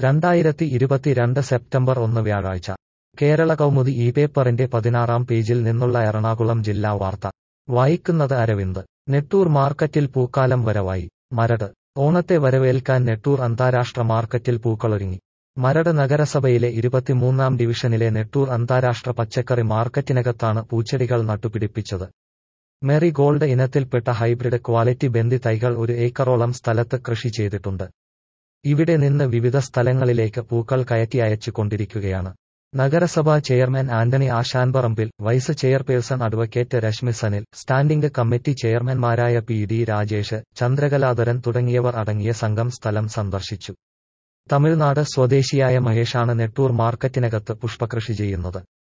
രണ്ടായിരത്തി ഇരുപത്തിരണ്ട് സെപ്റ്റംബർ ഒന്ന് വ്യാഴാഴ്ച കേരള കൗമുദി ഈ പേപ്പറിന്റെ പതിനാറാം പേജിൽ നിന്നുള്ള എറണാകുളം ജില്ലാ വാർത്ത വായിക്കുന്നത് അരവിന്ദ് നെട്ടൂർ മാർക്കറ്റിൽ പൂക്കാലം വരവായി മരട് ഓണത്തെ വരവേൽക്കാൻ നെട്ടൂർ അന്താരാഷ്ട്ര മാർക്കറ്റിൽ പൂക്കളൊരുങ്ങി മരട് നഗരസഭയിലെ ഇരുപത്തിമൂന്നാം ഡിവിഷനിലെ നെട്ടൂർ അന്താരാഷ്ട്ര പച്ചക്കറി മാർക്കറ്റിനകത്താണ് പൂച്ചെടികൾ നട്ടുപിടിപ്പിച്ചത് മെറി ഗോൾഡ് ഇനത്തിൽപ്പെട്ട ഹൈബ്രിഡ് ക്വാളിറ്റി ബന്ദി തൈകൾ ഒരു ഏക്കറോളം സ്ഥലത്ത് കൃഷി ചെയ്തിട്ടുണ്ട് ഇവിടെ നിന്ന് വിവിധ സ്ഥലങ്ങളിലേക്ക് പൂക്കൾ കയറ്റി അയച്ചു കൊണ്ടിരിക്കുകയാണ് നഗരസഭാ chairman Antony Ashanparambil vice chairperson advocate Reshmi Sanil standing committee ചെയർമാൻമാരായ പി ഡി രാജേഷ് ചന്ദ്രകലാധരൻ തുടങ്ങിയവർ അടങ്ങിയ സംഘം സ്ഥലം സന്ദർശിച്ചു തമിഴ്നാട് സ്വദേശിയായ മഹേഷാണ് നെട്ടൂർ മാർക്കറ്റിനകത്ത് പുഷ്പകൃഷി ചെയ്യുന്നത്